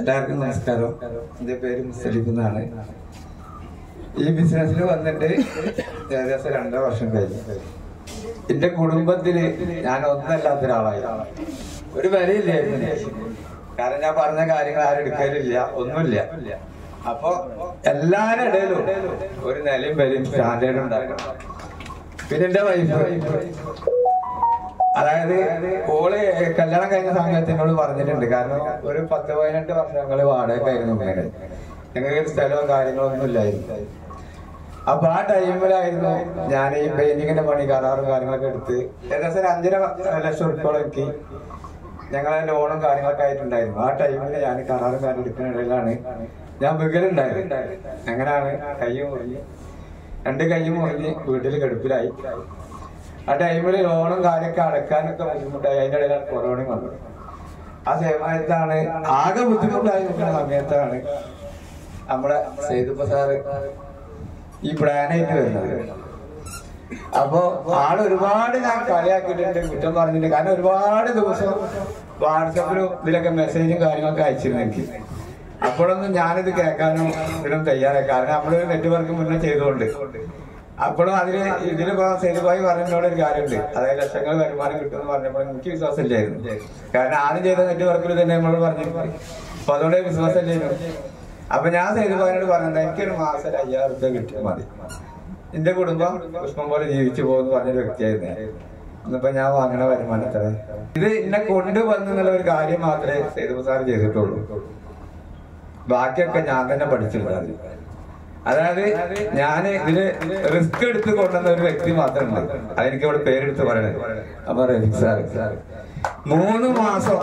എല്ലാവർക്കും നമസ്കാരം എന്റെ പേര് മുസ്ലിം എന്നാണ് ഈ ബിസിനസ്സിൽ വന്നിട്ട് ഏകദേശം രണ്ടര വർഷം കഴിഞ്ഞു എന്റെ കുടുംബത്തില് ഞാൻ ഒന്നല്ലാത്ത ഒരാളായി ഒരു വിലയില്ലായിരുന്നു എനിക്ക്. കാരണം ഞാൻ പറഞ്ഞ കാര്യങ്ങൾ ആരും എടുക്കലില്ല ഒന്നുമില്ല അപ്പൊ എല്ലാരുടെ ഇടയിലും ഒരു നിലയും വിലയും സ്റ്റാൻഡേർഡ് ഉണ്ടാക്കണം പിന്നെ എന്റെ വൈഫ് അതായത് ഓള് കല്യാണം കഴിഞ്ഞ സമയത്ത് എന്നോട് പറഞ്ഞിട്ടുണ്ട് കാരണം ഒരു പത്ത് പതിനെട്ട് വർഷങ്ങള് വാടകയ്ക്കായിരുന്നു വീട് ഞങ്ങൾക്ക് ഒരു സ്ഥലവും കാര്യങ്ങളോ ഒന്നും ഇല്ലായിരുന്നു അപ്പൊ ആ ടൈമിലായിരുന്നു ഞാൻ ഈ പെയിന്റിങ്ങിന്റെ പണി കരാറും കാര്യങ്ങളൊക്കെ എടുത്ത് ഏകദേശം ഒരു അഞ്ചര ലക്ഷം ഉറുപ്പോളം എനിക്ക് ഞങ്ങളെ ലോണും കാര്യങ്ങളൊക്കെ ആയിട്ടുണ്ടായിരുന്നു ആ ടൈമിൽ ഞാൻ കരാറും കാര്യം എടുക്കുന്ന ഇടയിലാണ് ഞാൻ വികലുണ്ടായത് അങ്ങനെയാണ് കൈ മുറിഞ്ഞ് രണ്ട് കൈ മുറിഞ്ഞ് വീട്ടിൽ കെടുപ്പിലായി ആ ടൈമിൽ ലോണും കാര്യമൊക്കെ അടക്കാനൊക്കെ ബുദ്ധിമുട്ടായി അതിന്റെ ഇടയിലാണ് കൊറോണയും വന്നത് ആ സമയത്താണ് ആകെ ബുദ്ധിമുട്ടായി നിൽക്കുന്ന സമയത്താണ് നമ്മുടെ സേതുപ്പ സാറ് ഈ പ്ലാനായിട്ട് വരുന്നത് അപ്പോ ആള് ഒരുപാട് ഞാൻ കളിയാക്കിയിട്ടുണ്ട് കുറ്റം പറഞ്ഞിട്ടുണ്ട് കാരണം ഒരുപാട് ദിവസം വാട്സപ്പിലും ഇതിലൊക്കെ മെസ്സേജും കാര്യങ്ങളൊക്കെ അയച്ചിരുന്നു എനിക്ക് അപ്പോഴൊന്നും ഞാനിത് കേൾക്കാനും ഇതിനും തയ്യാറായി കാരണം നമ്മള് നെറ്റ്വർക്ക് മുന്നേ ചെയ്തുകൊണ്ട് അപ്പോഴും അതില് ഇതിലിപ്പോ സേതുഭായി പറഞ്ഞതിനോട് ഒരു കാര്യമുണ്ട് അതായത് ലക്ഷങ്ങൾ വരുമാനം കിട്ടുമെന്ന് പറഞ്ഞപ്പോൾ എനിക്ക് വിശ്വാസമില്ലായിരുന്നു കാരണം ആദ്യം ചെയ്ത നെറ്റ്വർക്കിൽ തന്നെ നമ്മൾ പറഞ്ഞിരുന്നു അപ്പൊ അതുകൊണ്ട് വിശ്വാസമില്ലായിരുന്നു അപ്പൊ ഞാൻ സേതുഭായിനോട് പറഞ്ഞത് എനിക്കൊരു മാസം ഒരു അയ്യായിരം റുപ്യ കിട്ടിയാൽ മതി എന്റെ കുടുംബം പുഷ്പം പോലെ ജീവിച്ചു പോകുന്ന പറഞ്ഞൊരു വ്യക്തിയായിരുന്നു ഞാൻ. ഇന്നിപ്പോ ഞാൻ വാങ്ങണ വരുമാനം എത്ര ഇത് എന്നെ കൊണ്ടുവന്നു എന്നുള്ള ഒരു കാര്യം മാത്രമേ സേതു സാർ ചെയ്തിട്ടുള്ളൂ ബാക്കിയൊക്കെ ഞാൻ തന്നെ പഠിച്ചിട്ടുണ്ട് അതിൽ അതായത് ഞാൻ ഇതില് റിസ്ക് എടുത്ത് കൊണ്ടുവന്ന ഒരു വ്യക്തി മാത്രമുണ്ട് അതെനിക്ക് ഇവിടെ പേരെടുത്ത് പറയണത് അപ്പൊ റഫീഖ് സാർ മൂന്ന് മാസം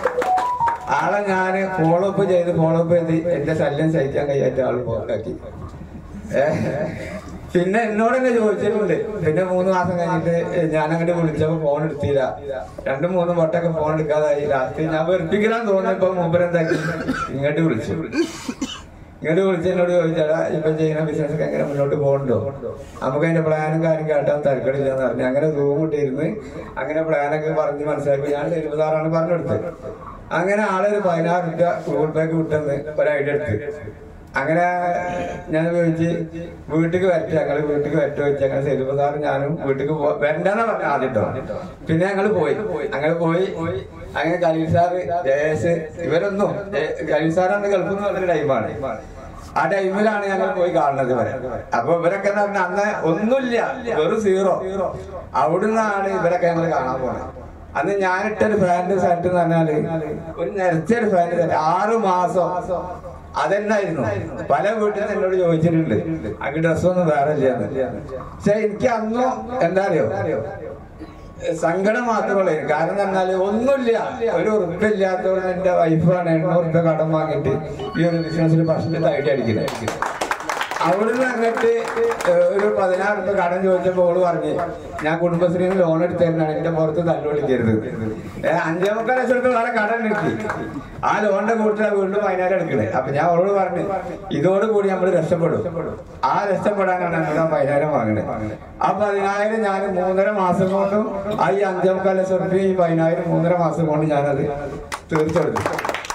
ആളെ ഞാൻ ഫോളോ അപ്പ് ചെയ്ത് ഫോളോ അപ്പ് ചെയ്ത് എന്റെ ശല്യം സഹിക്കാൻ കഴിയാത്ത ആള് പോക്കാക്കി ഏഹ് പിന്നെ എന്നോട് തന്നെ ചോദിച്ചിട്ടുണ്ട് പിന്നെ മൂന്ന് മാസം കഴിഞ്ഞിട്ട് ഞാൻ അങ്ങോട്ട് വിളിച്ചപ്പോ ഫോൺ എടുത്തില്ല രണ്ടും മൂന്നും വട്ടൊക്കെ ഫോൺ എടുക്കാതായി ലാസ്റ്റ് ഞാൻ വെറുപ്പിക്കാൻ തോന്നിയപ്പോ മൂപ്പരെന്താക്കി ഇങ്ങോട്ട് വിളിച്ചു ഇങ്ങോട്ട് വിളിച്ച് എന്നോട് ചോദിച്ചാടാ ഇപ്പൊ ചെയ്യുന്ന ബിസിനസ് ഒക്കെ എങ്ങനെ മുന്നോട്ട് പോകണ്ടോ നമുക്ക് അതിന്റെ പ്ലാനും കാര്യം കേട്ടാൻ തരക്കടില്ല എന്ന് പറഞ്ഞു അങ്ങനെ സൂം ഇട്ടിരുന്ന് അങ്ങനെ പ്ലാനൊക്കെ പറഞ്ഞ് മനസ്സിലാക്കി ഞാൻ ഇരുപതാറാണ് പറഞ്ഞു കൊടുത്തത് അങ്ങനെ ആളൊരു പതിനാറ് രൂപ ഗൂഗിൾ പേക്ക് വിട്ടെന്ന് ഒരു ഐഡിയ എടുത്ത് അങ്ങനെ ഞാൻ ചോദിച്ച് വീട്ടിക്ക് വരട്ടെ ഞങ്ങള് വീട്ടിക്ക് വരട്ടെ വെച്ച് അങ്ങനെ സെലിബ സാറ് ഞാനും വീട്ടിക്ക് പോ വരണ്ടെന്നാ പറഞ്ഞ ആദ്യട്ടോ പിന്നെ ഞങ്ങള് പോയി അങ്ങനെ പോയി അങ്ങനെ കലീൽ സാറ് ജയേഷ് ഇവരൊന്നും ജയ- കലീൽ സാറാണ് ഗൾഫിൽ നിന്ന് പറഞ്ഞ ടൈമാണ് ആ ടൈമിലാണ് ഞങ്ങൾ പോയി കാണുന്നത് ഇവരെ അപ്പൊ ഇവരൊക്കെ എന്ന് പറഞ്ഞാൽ അന്ന് ഒന്നുമില്ല വെറും സീറോ അവിടുന്നാണ് ഇവരൊക്കെ ഞങ്ങൾ കാണാൻ പോണത് അന്ന് ഞാനിട്ടൊരു ഫാന്റ് ഷർട്ട് എന്ന് പറഞ്ഞാല് ഒരു നിരച്ചൊരു ഫാന്റ് ഷർട്ട് ആറു മാസം അതെന്നായിരുന്നു പല വീട്ടിൽ നിന്ന് എന്നോട് ചോദിച്ചിട്ടുണ്ട് അങ്ങ് ഡ്രസ്സൊന്നും വേറെ ഇല്ലാന്ന് പക്ഷെ എനിക്ക് അന്നും എന്താ അറിയോ സങ്കടം മാത്രമേ കാരണം എന്ന് പറഞ്ഞാല് ഒന്നുമില്ല ഒരു ഉറപ്പില്ലാത്തവർ എന്റെ വൈഫാണ് എണ്ണൂറ് റുപ്യ കടം വാങ്ങിയിട്ട് ഈ ഒരു ബിസിനസ്സിൽ ഫസ്റ്റ് ഐഡിയ അടിക്കുന്നത് അവിടുന്ന് അങ്ങോട്ട് ഏഹ്, ഒരു പതിനാറ് രൂപ കടം ചോദിച്ചപ്പോൾ ഓള് പറഞ്ഞു ഞാൻ കുടുംബശ്രീന്ന് ലോൺ എടുത്തരുന്നാണ് എന്റെ പുറത്ത് തല്ലുവിളിക്കരുത് ഏഹ്, അഞ്ചേ മുക്കാൽ ലക്ഷം രൂപ വേറെ കടം കിട്ടി ആ ലോണിന്റെ കൂട്ടിൽ വീണ്ടും പതിനായിരം എടുക്കണേ അപ്പൊ ഞാൻ അവളോട് പറഞ്ഞു ഇതോടുകൂടി നമ്മൾ രക്ഷപ്പെടും ആ രക്ഷപ്പെടാനാണ് നമ്മൾ ആ പതിനായിരം വാങ്ങണത് ആ പതിനായിരം ഞാൻ മൂന്നര മാസം കൊണ്ടും ആ ഈ അഞ്ചേ മുക്കാൽ ലക്ഷം രൂപ ഈ പതിനായിരം മൂന്നര മാസം കൊണ്ട് ഞാനത് തീർത്തെടുത്തു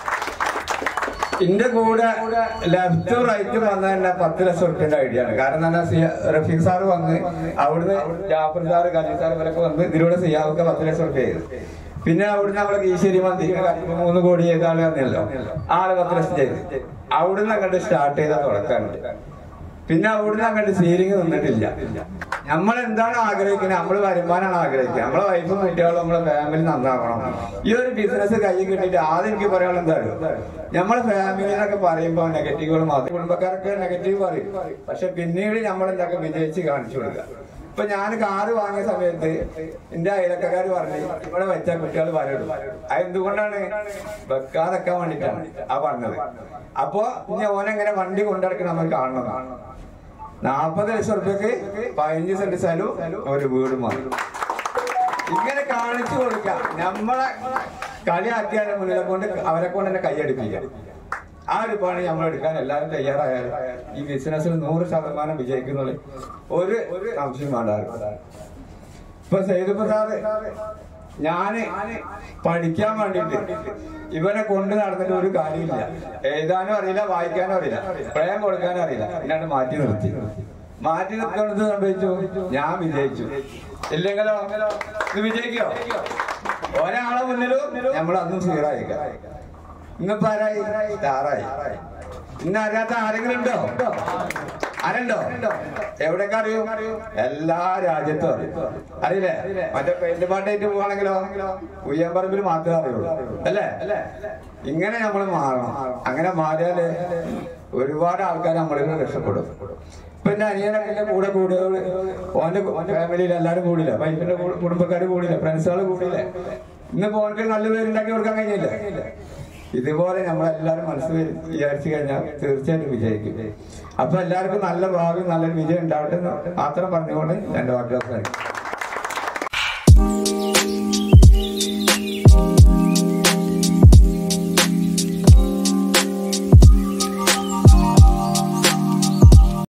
എന്റെ കൂടെ ലെഫ്റ്റും റൈറ്റും വന്ന തന്നെ പത്ത് ലക്ഷം റുപ്യന്റെ ഐഡിയ ആണ് കാരണം എന്താ സിയ- റഫീഖ് സാറ് വന്ന് അവിടുന്ന് ജാഫർ സാറ് കലീൽ സാർ ഇവരൊക്കെ വന്ന് ഇതിലൂടെ സിയാവൊക്കെ പത്ത് ലക്ഷം റുപ്യ ചെയ്തു പിന്നെ അവിടുന്ന് നമ്മളെ കീശ്ശേരി മന്തി മൂന്ന് കോടി ചെയ്ത ആള് വന്നല്ലോ ആള് പത്ത് ലക്ഷം ചെയ്തു അവിടുന്ന് അങ്ങോട്ട് സ്റ്റാർട്ട് ചെയ്ത തുടക്കമുണ്ട് പിന്നെ അവിടുന്ന് അങ്ങോട്ട് സീലിംഗ് നിന്നിട്ടില്ല നമ്മൾ എന്താണ് ആഗ്രഹിക്കുന്നത് നമ്മൾ വരുമാനമാണ് ആഗ്രഹിക്കുന്നത് നമ്മളെ വൈഫും കുട്ടികളും നമ്മളെ ഫാമിലി നന്നാവണം ഈ ഒരു ബിസിനസ് കൈ കിട്ടിയിട്ട് ആദ്യം എനിക്ക് പറയാനുള്ള എന്താണ് നമ്മളെ ഫാമിലി എന്നൊക്കെ പറയുമ്പോൾ നെഗറ്റീവുകൾ മാത്രം കുടുംബക്കാരൊക്കെ നെഗറ്റീവ് പറയും പക്ഷെ പിന്നീട് നമ്മൾ എന്തൊക്കെ വിജയിച്ച് കാണിച്ചു കൊടുക്കുക ഇപ്പൊ ഞാൻ കാറ് വാങ്ങിയ സമയത്ത് എന്റെ അയലക്കാർ പറഞ്ഞു ഇവിടെ വെച്ച കുട്ടികൾ വരടും അത് എന്തുകൊണ്ടാണ് വെക്കാതെക്കാൻ വേണ്ടിട്ടാണ് ആ പറഞ്ഞത് അപ്പൊ ഇനി ഓനെങ്ങനെ വണ്ടി കൊണ്ടിടക്കണം നമ്മൾ കാണണം നാപ്പത് ലക്ഷം റുപ്യക്ക് പതിനഞ്ച് സെന്റ് സ്ഥലവും ഒരു വീടും വാങ്ങി ഇങ്ങനെ കാണിച്ചു കൊടുക്കാം നമ്മളെ കളിയാക്കിയാലെ മുന്നിലെ കൊണ്ട് അവരെ കൊണ്ട് തന്നെ കൈയടിപ്പിക്കാം ആ ഒരു പണി നമ്മൾ എടുക്കാൻ എല്ലാവരും തയ്യാറായാലും ഈ ബിസിനസ്സിൽ നൂറ് ശതമാനം വിജയിക്കുന്നുള്ള ഒരു സംശയം വേണ്ടായിരുന്നു ഇപ്പൊ സൈദുപ്പ സാറ് ഞാന് പഠിക്കാൻ വേണ്ടിട്ട് ഇവനെ കൊണ്ട് നടന്നിട്ട് ഒരു കാര്യമില്ല എഴുതാനും അറിയില്ല വായിക്കാനും അറിയില്ല പ്രയം കൊടുക്കാനും അറിയില്ല എന്നാണ് മാറ്റി നിർത്തി മാറ്റി നിർത്തുന്നത് സംഭവിച്ചു ഞാൻ വിജയിച്ചു ഇല്ലെങ്കിലോ ഇത് വിജയിക്കോ ഒരാളെ മുന്നിലും നമ്മൾ അന്നും സീറായിക്കാം ഇന്നിപ്പോ ആരായി സ്റ്റാറായി ഇന്ന് അറിയാത്ത ആരെങ്കിലും ഉണ്ടോ ആരുണ്ടോ എവിടെയൊക്കെ അറിയും എല്ലാ രാജ്യത്തും അറിയും അറിയില്ലേ മറ്റേ പെയിന്റ് പാട്ടായിട്ട് പോവാണെങ്കിലോ ഉയ്യമ്പറമ്പിൽ മാത്രമേ അറിയുള്ളൂ അല്ലേ ഇങ്ങനെ നമ്മൾ മാറണം അങ്ങനെ മാറിയാല് ഒരുപാട് ആൾക്കാർ നമ്മളിൽ നിന്ന് രക്ഷപ്പെടും ഇപ്പൊ എന്റെ അനിയനൊക്കെ കൂടെ കൂടിയ ഓന്റെ ഫാമിലിയിൽ എല്ലാരും കൂടില്ല വൈഫിന്റെ കുടുംബക്കാർ കൂടില്ല ഫ്രണ്ട്സുകൾ കൂടിയില്ലേ ഇന്ന് ഓനക്ക് നല്ല പേരുണ്ടാക്കി കൊടുക്കാൻ കഴിഞ്ഞില്ല ഇതുപോലെ നമ്മളെല്ലാരും മനസ്സ് വിചാരിച്ചു കഴിഞ്ഞാൽ തീർച്ചയായിട്ടും വിജയിക്കും അപ്പൊ എല്ലാവർക്കും നല്ല ഭാവി നല്ലൊരു വിജയം ഉണ്ടാവട്ടെ എന്ന് മാത്രം പറഞ്ഞുകൊണ്ട് എന്റെ വാക്കുകൾ അവസാനിക്കും